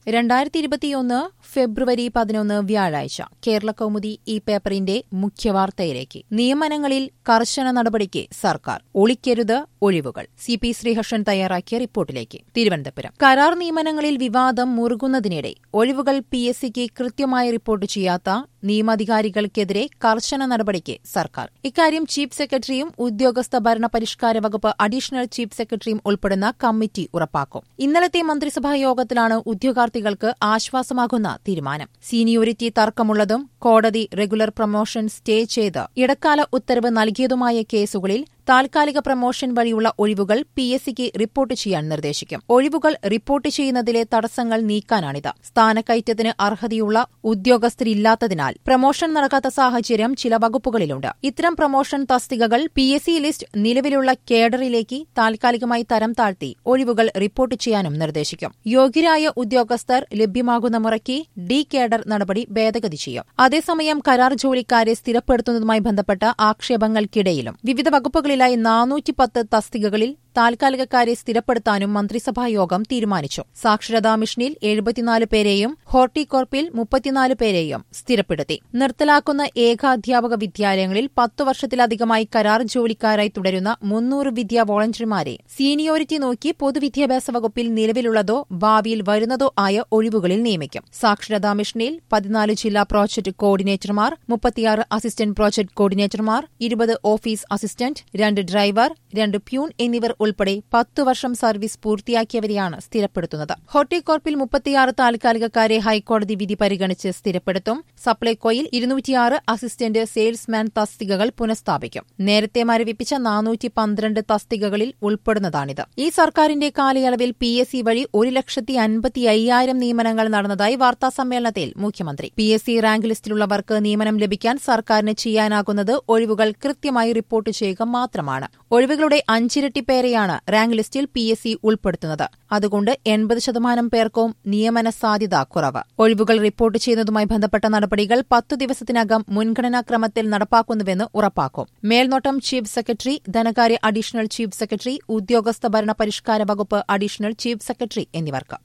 രണ്ടായിരത്തി ഇരുപത്തിയൊന്ന് ഫെബ്രുവരി പതിനൊന്ന് വ്യാഴാഴ്ച കേരള കൗമുദി ഈ പേപ്പറിന്റെ മുഖ്യവാർത്തയിലേക്ക് നിയമനങ്ങളിൽ കർശന നടപടിക്ക് സർക്കാർ ഒളിക്കരുത് ഒഴിവുകൾ സി പി ശ്രീഹർഷൻ തയ്യാറാക്കിയ റിപ്പോർട്ടിലേക്ക് തിരുവനന്തപുരം കരാർ നിയമനങ്ങളിൽ വിവാദം മുറുകുന്നതിനിടെ ഒഴിവുകൾ പി എസ് സിക്ക് കൃത്യമായി റിപ്പോർട്ട് ചെയ്യാത്ത നിയമാധികാരികൾക്കെതിരെ കർശന നടപടിക്ക് സർക്കാർ ഇക്കാര്യം ചീഫ് സെക്രട്ടറിയും ഉദ്യോഗസ്ഥ ഭരണ പരിഷ്കാര വകുപ്പ് അഡീഷണൽ ചീഫ് സെക്രട്ടറിയും ഉൾപ്പെടുന്ന കമ്മിറ്റി ഉറപ്പാക്കും ഇന്നലത്തെ മന്ത്രിസഭാ യോഗത്തിലാണ് ഉദ്യോഗാർത്ഥികൾക്ക് ആശ്വാസമാകുന്ന തീരുമാനം സീനിയോറിറ്റി തർക്കമുള്ളതും കോടതി റെഗുലർ പ്രൊമോഷൻ സ്റ്റേ ചെയ്ത് ഇടക്കാല ഉത്തരവ് നൽകിയതുമായ കേസുകളിൽ താൽക്കാലിക പ്രമോഷൻ വഴിയുള്ള ഒഴിവുകൾ പി എസ് സിക്ക് റിപ്പോർട്ട് ചെയ്യാൻ നിർദ്ദേശിക്കും ഒഴിവുകൾ റിപ്പോർട്ട് ചെയ്യുന്നതിലെ തടസ്സങ്ങൾ നീക്കാനാണിത് സ്ഥാനക്കയറ്റത്തിന് അർഹതയുള്ള ഉദ്യോഗസ്ഥരില്ലാത്തതിനാൽ പ്രമോഷൻ നടക്കാത്ത സാഹചര്യം ചില വകുപ്പുകളിലുണ്ട് ഇത്തരം പ്രമോഷൻ തസ്തികകൾ പി എസ് സി ലിസ്റ്റ് നിലവിലുള്ള കേഡറിലേക്ക് താൽക്കാലികമായി തരം താഴ്ത്തി ഒഴിവുകൾ റിപ്പോർട്ട് ചെയ്യാനും നിർദ്ദേശിക്കും യോഗ്യരായ ഉദ്യോഗസ്ഥർ ലഭ്യമാകുന്ന മുറയ്ക്ക് ഡി കേഡർ നടപടി ഭേദഗതി ചെയ്യും അതേസമയം കരാർ ജോലിക്കാരെ സ്ഥിരപ്പെടുത്തുന്നതുമായി ബന്ധപ്പെട്ട ആക്ഷേപങ്ങൾക്കിടയിലും വിവിധ വകുപ്പുകളിലായി നാനൂറ്റി പത്ത് തസ്തികകളിൽ താൽക്കാലികക്കാരെ സ്ഥിരപ്പെടുത്താനും മന്ത്രിസഭായോഗം തീരുമാനിച്ചു സാക്ഷരതാ മിഷനിൽ എഴുപത്തിനാല് പേരെയും ഹോർട്ടികോർപ്പിൽ മുപ്പത്തിനാല് പേരെയും സ്ഥിരപ്പെടുത്തി നിർത്തലാക്കുന്ന ഏകാധ്യാപക വിദ്യാലയങ്ങളിൽ പത്തു വർഷത്തിലധികമായി കരാർ ജോലിക്കാരായി തുടരുന്ന മുന്നൂറ് വിദ്യാ വോളണ്ടിയർമാരെ സീനിയോറിറ്റി നോക്കി പൊതുവിദ്യാഭ്യാസ വകുപ്പിൽ നിലവിലുള്ളതോ ഭാവിയിൽ വരുന്നതോ ആയ ഒഴിവുകളിൽ നിയമിക്കും സാക്ഷരതാ മിഷനിൽ പതിനാല് ജില്ലാ പ്രോജക്ട് കോർഡിനേറ്റർമാർ മുപ്പത്തിയാറ് അസിസ്റ്റന്റ് പ്രോജക്ട് കോർഡിനേറ്റർമാർ ഇരുപത് ഓഫീസ് അസിസ്റ്റന്റ് രണ്ട് ഡ്രൈവർ രണ്ട് പ്യൂൺ എന്നിവർ ഉൾപ്പെടെ പത്തു വർഷം സർവീസ് പൂർത്തിയാക്കിയവരെയാണ് സ്ഥിരപ്പെടുത്തുന്നത് ഹോർട്ടികോർപ്പിൽ മുപ്പത്തിയാറ് താൽക്കാലികക്കാരെ ഹൈക്കോടതി വിധി പരിഗണിച്ച് സ്ഥിരപ്പെടുത്തും സപ്ലൈകോയിൽ ഇരുന്നൂറ്റിയാറ് അസിസ്റ്റന്റ് സെയിൽസ്മാൻ തസ്തികകൾ പുനഃസ്ഥാപിക്കും നേരത്തെ മരവിപ്പിച്ച നാനൂറ്റി പന്ത്രണ്ട് തസ്തികകളിൽ ഉൾപ്പെടുന്നതാണിത് ഈ സർക്കാരിന്റെ കാലയളവിൽ പി എസ് സി വഴി ഒരു ലക്ഷത്തി അൻപത്തി അയ്യായിരം നിയമനങ്ങൾ നടന്നതായി വാർത്താസമ്മേളനത്തിൽ മുഖ്യമന്ത്രി പി എസ് സി റാങ്ക് ലിസ്റ്റിലുള്ളവർക്ക് നിയമനം ലഭിക്കാൻ സർക്കാരിന് ചെയ്യാനാകുന്നത് ഒഴിവുകൾ കൃത്യമായി റിപ്പോർട്ട് ചെയ്യുക മാത്രമാണ് ഒഴിവുകളുടെ അഞ്ചിരട്ടി പേരെയാണ് റാങ്ക് ലിസ്റ്റിൽ പി എസ് സി ഉൾപ്പെടുത്തുന്നത് അതുകൊണ്ട് എൺപത് ശതമാനം പേർക്കും നിയമന സാധ്യത കുറവ് ഒഴിവുകൾ റിപ്പോർട്ട് ചെയ്യുന്നതുമായി ബന്ധപ്പെട്ട നടപടികൾ പത്തു ദിവസത്തിനകം മുൻഗണനാക്രമത്തിൽ നടപ്പാക്കുന്നുവെന്ന് ഉറപ്പാക്കും മേൽനോട്ടം ചീഫ് സെക്രട്ടറി ധനകാര്യ അഡീഷണൽ ചീഫ് സെക്രട്ടറി ഉദ്യോഗസ്ഥ ഭരണ പരിഷ്കാര വകുപ്പ് അഡീഷണൽ ചീഫ് സെക്രട്ടറി എന്നിവർക്ക്